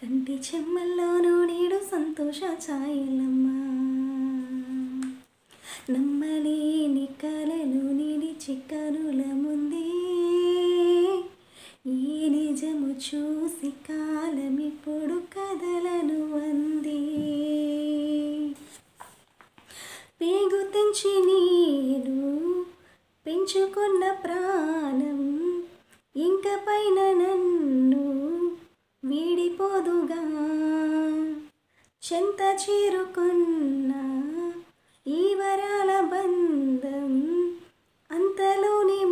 కంటి చెమ్మల్లోనూ నేడు సంతోష ఛాయలమ్మా నమ్మలేని కలలు నిడి చిక్కనుల ముందే ఈ నిజము చూసి కాలమిప్పుడు కదలను అంది పేగు తెంచి నేను పెంచుకున్న ప్రాణం ఇంక పైన నన్ను వీడిపోదుగా చెంత చేరుకున్న ఈ వరాల బంధం అంతలోని